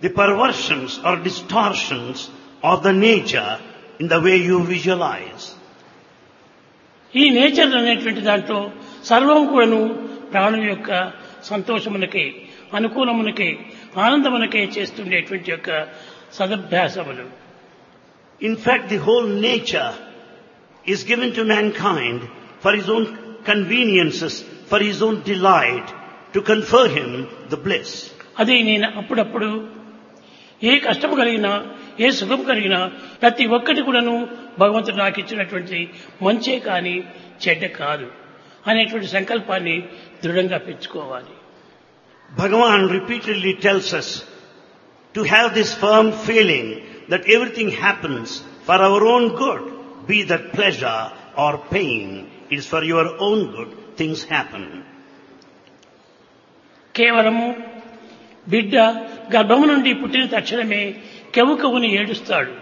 the perversions or distortions of the nature in the way you visualize. ఈ nature అనేటువంటి దాంట్లో సర్వం కూడాను ప్రాణుల యొక్క సంతోషమునకే అనుకూలమునకే ఆనందమునకే చేస్తుండేటువంటి యొక్క సదభ్యాసములు In fact, the whole nature is given to mankind for his own conveniences, for his own delight, to confer him the bliss. అది నేను అప్పుడప్పుడు ఏ కష్టం కలిగినా ఏ సుఖం కలిగినా ప్రతి ఒక్కటి కూడాను భగవంతుడు నాకు ఇచ్చినటువంటి మంచే కానీ చెడ్డ కాదు అనేటువంటి సంకల్పాన్ని దృఢంగా పెంచుకోవాలి Bhagavan repeatedly tells us to have this firm feeling that everything happens for our own good, be that pleasure or pain, it is for your own good things happen. కేవలము బిడ్డ గర్భము నుండి పుట్టిన తక్షణమే కెవు కవుని ఏడుస్తాడు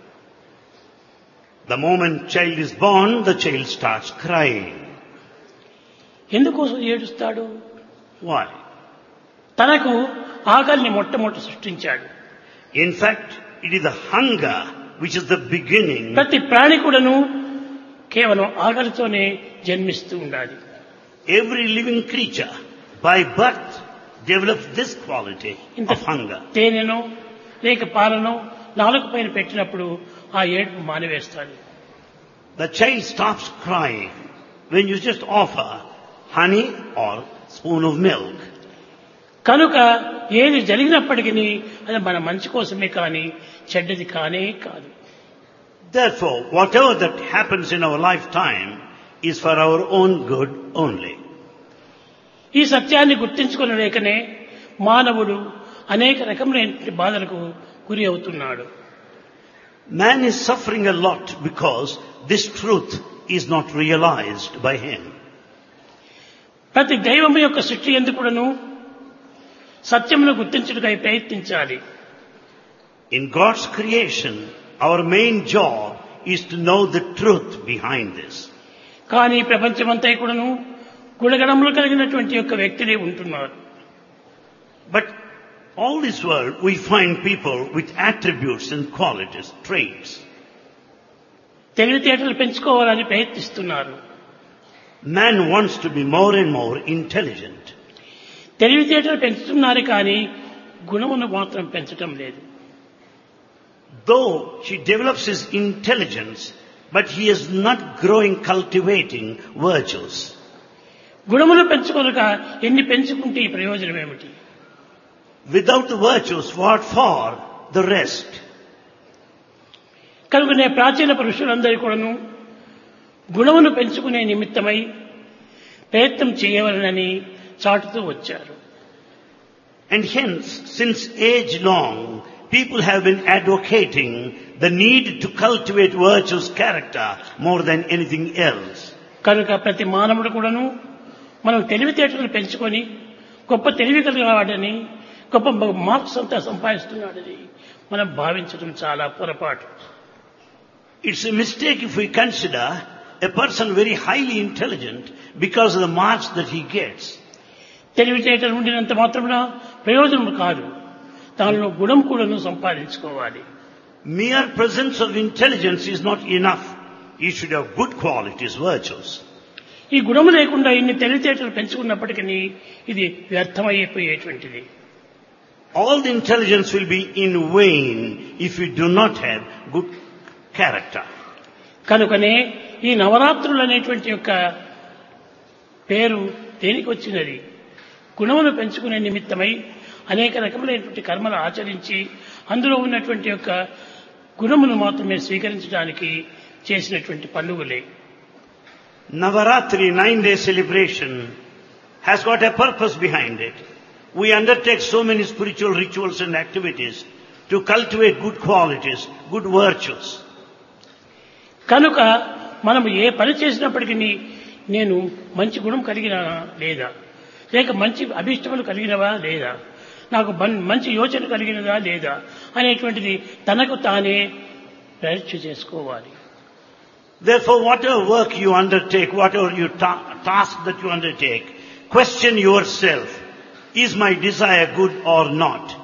The moment child is born, the child starts crying. ఎందుకోసం ఏడుస్తాడు Why? తనకు ఆకలిని మొట్టమొదట సృష్టించాడు In fact, it is the hunger which is the beginning. ప్రతి ప్రాణి కూడాను కేవలం ఆకలితోనే జన్మిస్తూ ఉండాలి Every living creature by birth develops this quality ఇంత of hunger. తేనెనో లేక పాలనో నాలుగు పైన పెట్టినప్పుడు ఆ ఏడుపు మానివేస్తాడు The child stops crying when you just offer honey or spoon of milk. కనుక ఏది జరిగినప్పటికీ అది మన మంచి కోసమే కానీ చెడ్డది కానే కాదు Therefore, whatever that happens in our lifetime is for our own good only. ఈ సత్యాన్ని గుర్తించుకుని లేకనే మానవుడు అనేక రకములైన బాధలకు గురి అవుతున్నాడు Man is suffering a lot because this truth is not realized by him. ప్రతి దైవం యొక్క సృష్టి ఎందుకుడను సత్యమును గుర్తించుటకై ప్రయత్నించాలి In God's creation, our main job is to know the truth behind this. కానీ ప్రపంచమంతా కూడాను గుణగణములు కలిగినటువంటి యొక్క వ్యక్తులే ఉంటున్నారు But all this world, we find people with attributes and qualities, traits. తెలివితేటలు పెంచుకోవాలని ప్రయత్నిస్తున్నారు Man wants to be more and more intelligent. తెలివితేటలు పెంచుతున్నారు కానీ గుణమును మాత్రం పెంచటం లేదు Though he develops his intelligence, but he is not growing cultivating virtues. గుణములు పెంచుకొనక ఎన్ని పెంచుకుంటే ఈ ప్రయోజనం ఏమిటి Without the virtues, what for the rest? కనుకనే ప్రాచీన పురుషులందరూ కూడాను గుణమును పెంచుకునే నిమిత్తమై ప్రయత్నం చేయవలనని చాటుతూ వచ్చారు And hence, since age long, people have been advocating the need to cultivate virtues character more than anything else. కనుక ప్రతి మానవుడు కూడాను మనం తెలివితేటలు పెంచుకొని గొప్ప తెలివి కలిగిన వాడని గొప్ప మార్క్స్ అంతా సంపాదిస్తున్నాడని మనం భావించడం చాలా పొరపాటు It's a mistake if we consider a person very highly intelligent because of the marks that he gets. తెలివితేటలు ఉండినంత మాత్రమున ప్రయోజనం కాదు దానిలో గుణం కూడాను సంపాదించుకోవాలి Mere presence of intelligence is not enough. You should have good qualities, virtues. ఈ గుణము లేకుండా ఇన్ని తెలివితేటలు పెంచుకున్నప్పటికీ ఇది వ్యర్థమైపోయేటువంటిది All the intelligence will be in vain if you do not have good character. కనుకనే ఈ నవరాత్రులు అనేటువంటి యొక్క పేరు దేనికి వచ్చినది గుణమును పెంచుకునే నిమిత్తమై అనేక రకములైనటువంటి కర్మలు ఆచరించి అందులో ఉన్నటువంటి యొక్క గుణమును మాత్రమే స్వీకరించడానికి చేసినటువంటి పండుగలే Navaratri, nine day celebration, has got a purpose behind it. We undertake so many spiritual rituals and activities to cultivate good qualities, good virtues. కనుక మనం ఏ పని చేసినప్పటికీ నేను మంచి గుణం కలిగినా లేదా లేక మంచి అభిష్టములు కలిగినవా లేదా నాకు మన్- మంచి యోచన కలిగినదా లేదా అనేటువంటిది తనకు తానే పరీక్ష చేసుకోవాలి Therefore, whatever work you undertake, whatever you ta- task that you undertake, question yourself, is my desire good or not?